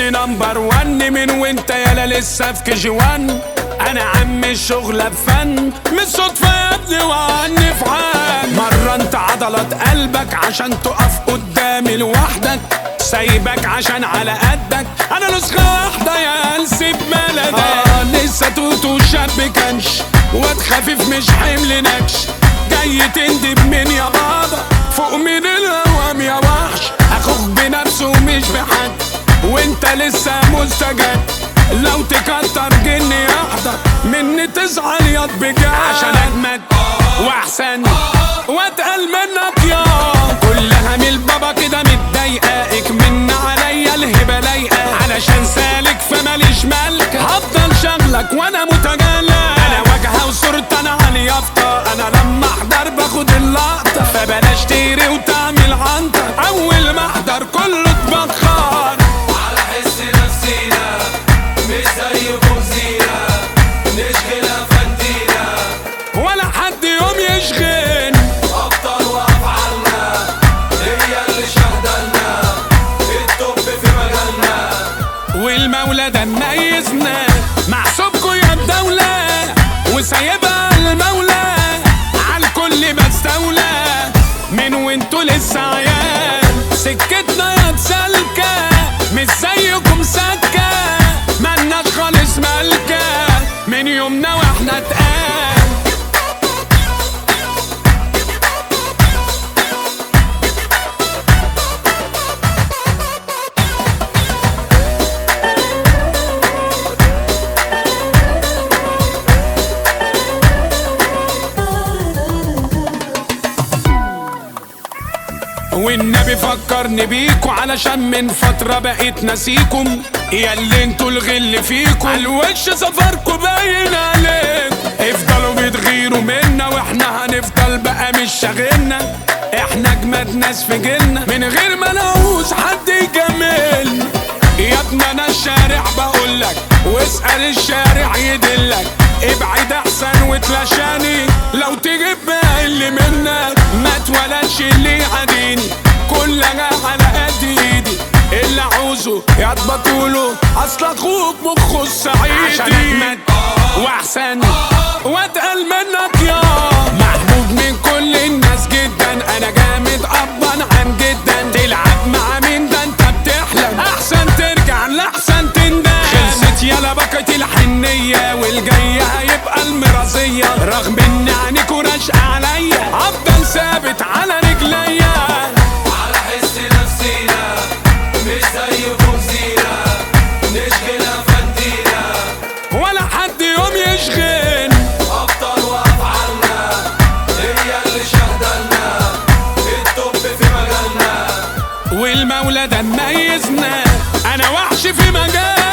مني نمبر ون من وانت يالا لسه في كي جي وان انا عم الشغلة بفن مش صدفة يا ابني وعني في عام مرنت عضلات قلبك عشان تقف قدامي لوحدك سايبك عشان على قدك انا نسخة واحدة يا انسب بلدك آه لسه توتو شاب كنش واد خفيف مش حمل نكش جاي تندب من يا بابا فوق من الهوام يا وحش اخوك بنفسه مش بحد وانت لسه مستجد لو تكتر جني يحضر مني تزعل ياض بجد عشان اجمد واحسن واتقل منك يا كلها من البابا كده متضايقه من عليا الهبه لايقه علشان سالك فماليش ملك هفضل شغلك وانا متجلى انا واجهه وصورتي انا على اليافطه انا لما احضر باخد اللقطه فبلاش تيري وتعمل عنتر اول ما احضر كله اتبخر على حس نفسينا مش زي فوزينا نشغلها فندينا ولا حد يوم يشغل أبطال وأفعالنا هي اللي شهدلنا التوب في مجالنا والمولى ده مميزنا محسوبكوا يا الدولة وسايبها المولى عالكل بستولى من وانتوا لسه عيال سكتنا يا تسالكة مش زيكم سكة ملناش خالص ملكة من يومنا واحنا تقال والنبي فكرني بيكوا علشان من فترة بقيت ناسيكم يا اللي انتوا الغل فيكم الوش سفركوا باين عليك افضلوا بتغيروا منا واحنا هنفضل بقى مش شاغلنا احنا اجمد ناس في جيلنا من غير ما نعوز حد يجاملنا يا ابني انا الشارع بقولك واسأل الشارع يدلك ابعد احسن وتلاشاني لو تجيب بقى اللي منك ما اتولدش اللي يعاديني كلها على قد ايدي اللي عاوزه يا بطوله اصل اخوك مخه الصعيدي عشان اجمد واحسن واتقل منك يا محبوب من كل الناس جدا انا جامد ابا عن جدا تلعب مع مين ده انت بتحلم احسن ترجع لاحسن تندم خلصت يلا بكت الحنيه والجايه هيبقى المرازيه رغم ان عينيكوا راشقه عليا افضل ثابت على رجليا على حس نفسينا مش زي فوزينا نشغلها فندينا ولا حد يوم يشغل أبطال وأفعالنا هي اللي شهدلنا التوب في مجالنا والمولى ده مميزنا انا وحش في مجال